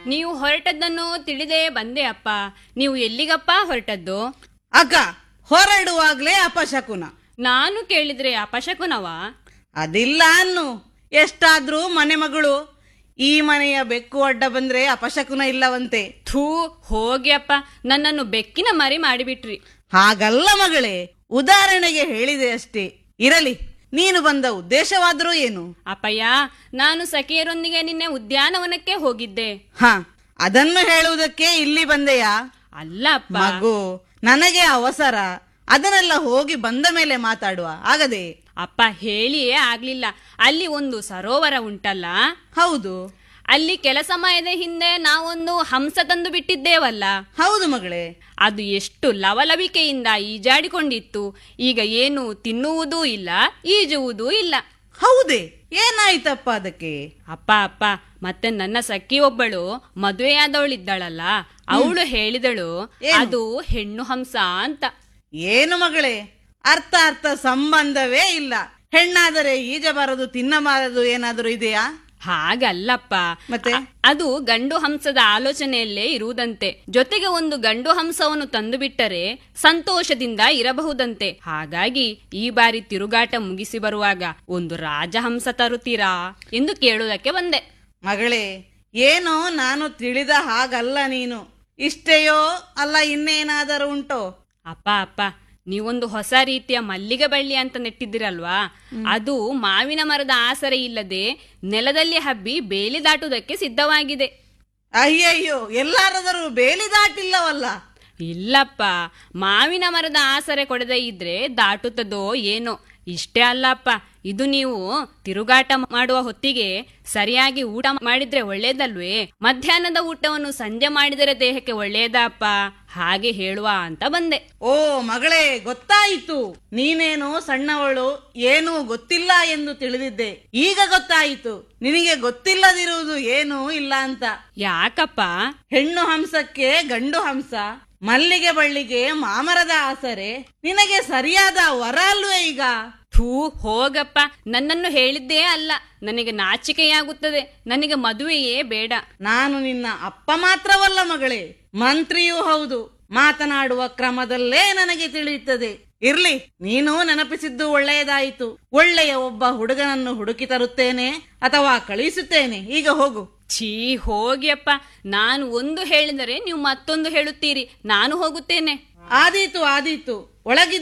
ನೀವು ಹೊರಟದ್ದನ್ನು ತಿಳಿದೇ ಬಂದೆ ಅಪ್ಪ ನೀವು ಎಲ್ಲಿಗಪ್ಪ ಹೊರಟದ್ದು ಅಕ್ಕ ಹೊರಡುವಾಗ್ಲೇ ಅಪಶಕುನ ನಾನು ಕೇಳಿದ್ರೆ ಅಪಶಕುನವಾ ಅದಿಲ್ಲ ಅನ್ನು ಎಷ್ಟಾದ್ರೂ ಮನೆ ಮಗಳು ಈ ಮನೆಯ ಬೆಕ್ಕು ಅಡ್ಡ ಬಂದ್ರೆ ಅಪಶಕುನ ಇಲ್ಲವಂತೆ ಥೂ ಹೋಗಿ ಅಪ್ಪ ನನ್ನನ್ನು ಬೆಕ್ಕಿನ ಮರಿ ಮಾಡಿಬಿಟ್ರಿ ಹಾಗಲ್ಲ ಮಗಳೇ ಉದಾಹರಣೆಗೆ ಹೇಳಿದೆ ಅಷ್ಟೇ ಇರಲಿ ನೀನು ಬಂದ ಉದ್ದೇಶವಾದರೂ ಏನು ಅಪ್ಪಯ್ಯ ನಾನು ಸಖಿಯರೊಂದಿಗೆ ನಿನ್ನೆ ಉದ್ಯಾನವನಕ್ಕೆ ಹೋಗಿದ್ದೆ ಹ ಅದನ್ನು ಹೇಳುವುದಕ್ಕೆ ಇಲ್ಲಿ ಬಂದೆಯಾ ಅಲ್ಲ ಅಪ್ಪ ಮಗು ನನಗೆ ಅವಸರ ಅದನ್ನೆಲ್ಲ ಹೋಗಿ ಬಂದ ಮೇಲೆ ಮಾತಾಡುವ ಆಗದೆ ಅಪ್ಪ ಹೇಳಿಯೇ ಆಗ್ಲಿಲ್ಲ ಅಲ್ಲಿ ಒಂದು ಸರೋವರ ಉಂಟಲ್ಲ ಹೌದು ಅಲ್ಲಿ ಕೆಲ ಸಮಯದ ಹಿಂದೆ ನಾವೊಂದು ಹಂಸ ತಂದು ಬಿಟ್ಟಿದ್ದೇವಲ್ಲ ಹೌದು ಮಗಳೇ ಅದು ಎಷ್ಟು ಲವಲವಿಕೆಯಿಂದ ಈಜಾಡಿಕೊಂಡಿತ್ತು ಈಗ ಏನು ತಿನ್ನುವುದೂ ಇಲ್ಲ ಈಜುವುದೂ ಇಲ್ಲ ಹೌದೇ ಏನಾಯ್ತಪ್ಪ ಅದಕ್ಕೆ ಅಪ್ಪ ಅಪ್ಪ ಮತ್ತೆ ನನ್ನ ಸಖಿ ಒಬ್ಬಳು ಮದುವೆಯಾದವಳಿದ್ದಾಳಲ್ಲ ಅವಳು ಹೇಳಿದಳು ಏನು? ಅದು ಹೆಣ್ಣು ಹಂಸ ಅಂತ ಏನು ಮಗಳೇ ಅರ್ಥ ಅರ್ಥ ಸಂಬಂಧವೇ ಇಲ್ಲ ಹೆಣ್ಣಾದರೆ ಈಜಬಾರದು ತಿನ್ನಬಾರದು ಏನಾದರೂ ಇದೆಯಾ ಹಾಗಲ್ಲಪ್ಪ ಮತ್ತೆ? ಅ- ಅದು ಗಂಡು ಹಂಸದ ಆಲೋಚನೆಯಲ್ಲೇ ಇರುವುದಂತೆ ಜೊತೆಗೆ ಒಂದು ಗಂಡು ಹಂಸವನ್ನು ತಂದು ಬಿಟ್ಟರೆ ಸಂತೋಷದಿಂದ ಇರಬಹುದಂತೆ ಹಾಗಾಗಿ ಈ ಬಾರಿ ತಿರುಗಾಟ ಮುಗಿಸಿ ಬರುವಾಗ ಒಂದು ರಾಜಹಂಸ ತರುತ್ತೀರಾ ಎಂದು ಕೇಳುವುದಕ್ಕೆ ಬಂದೆ ಮಗಳೇ ಏನೋ ನಾನು ತಿಳಿದ ಹಾಗಲ್ಲ ನೀನು ಇಷ್ಟೆಯೋ ಅಲ್ಲ ಇನ್ನೇನಾದರೂ ಉಂಟೋ ಅಪ್ಪ ಅಪ್ಪ ನೀವೊಂದು ಹೊಸ ರೀತಿಯ ಮಲ್ಲಿಗೆ ಬಳ್ಳಿ ಅಂತ ನೆಟ್ಟಿದ್ದೀರಲ್ವಾ ಅದು ಮಾವಿನ ಮರದ ಆಸರೆ ಇಲ್ಲದೆ ನೆಲದಲ್ಲಿ ಹಬ್ಬಿ ಬೇಲಿ ದಾಟುವುದಕ್ಕೆ ಸಿದ್ಧವಾಗಿದೆ ಅಯ್ಯಯ್ಯೋ ಎಲ್ಲಾರಾದರೂ ಬೇಲಿ ದಾಟಿಲ್ಲವಲ್ಲ ಇಲ್ಲಪ್ಪ ಮಾವಿನ ಮರದ ಆಸರೆ ಕೊಡದೇ ಇದ್ರೆ ದಾಟುತ್ತದೋ ಏನೋ ಇಷ್ಟೇ ಅಲ್ಲಪ್ಪ ಇದು ನೀವು ತಿರುಗಾಟ ಮಾಡುವ ಹೊತ್ತಿಗೆ ಸರಿಯಾಗಿ ಊಟ ಮಾಡಿದ್ರೆ ಒಳ್ಳೇದಲ್ವೇ ಮಧ್ಯಾಹ್ನದ ಊಟವನ್ನು ಸಂಜೆ ಮಾಡಿದರೆ ದೇಹಕ್ಕೆ ಒಳ್ಳೇದಪ್ಪ ಹಾಗೆ ಹೇಳುವ ಅಂತ ಬಂದೆ ಓ ಮಗಳೇ ಗೊತ್ತಾಯಿತು ನೀನೇನು ಸಣ್ಣವಳು ಏನೂ ಗೊತ್ತಿಲ್ಲ ಎಂದು ತಿಳಿದಿದ್ದೆ ಈಗ ಗೊತ್ತಾಯಿತು ನಿನಗೆ ಗೊತ್ತಿಲ್ಲದಿರುವುದು ಏನೂ ಇಲ್ಲ ಅಂತ ಯಾಕಪ್ಪ ಹೆಣ್ಣು ಹಂಸಕ್ಕೆ ಗಂಡು ಹಂಸ ಮಲ್ಲಿಗೆ ಬಳ್ಳಿಗೆ ಮಾಮರದ ಆಸರೆ ನಿನಗೆ ಸರಿಯಾದ ವರ ಅಲ್ವೇ ಈಗ ಥೂ ಹೋಗಪ್ಪ ನನ್ನನ್ನು ಹೇಳಿದ್ದೇ ಅಲ್ಲ ನನಗೆ ನಾಚಿಕೆಯಾಗುತ್ತದೆ ನನಗೆ ಮದುವೆಯೇ ಬೇಡ ನಾನು ನಿನ್ನ ಅಪ್ಪ ಮಾತ್ರವಲ್ಲ ಮಗಳೇ ಮಂತ್ರಿಯೂ ಹೌದು ಮಾತನಾಡುವ ಕ್ರಮದಲ್ಲೇ ನನಗೆ ತಿಳಿಯುತ್ತದೆ ಇರ್ಲಿ ನೀನು ನೆನಪಿಸಿದ್ದು ಒಳ್ಳೆಯದಾಯಿತು ಒಳ್ಳೆಯ ಒಬ್ಬ ಹುಡುಗನನ್ನು ಹುಡುಕಿ ತರುತ್ತೇನೆ ಅಥವಾ ಕಳುಹಿಸುತ್ತೇನೆ ಈಗ ಹೋಗು ಛೀ ಹೋಗಿಯಪ್ಪ ನಾನು ಒಂದು ಹೇಳಿದರೆ ನೀವು ಮತ್ತೊಂದು ಹೇಳುತ್ತೀರಿ ನಾನು ಹೋಗುತ್ತೇನೆ ಆದೀತು ಆದೀತು ಒಳಗಿದ್ದ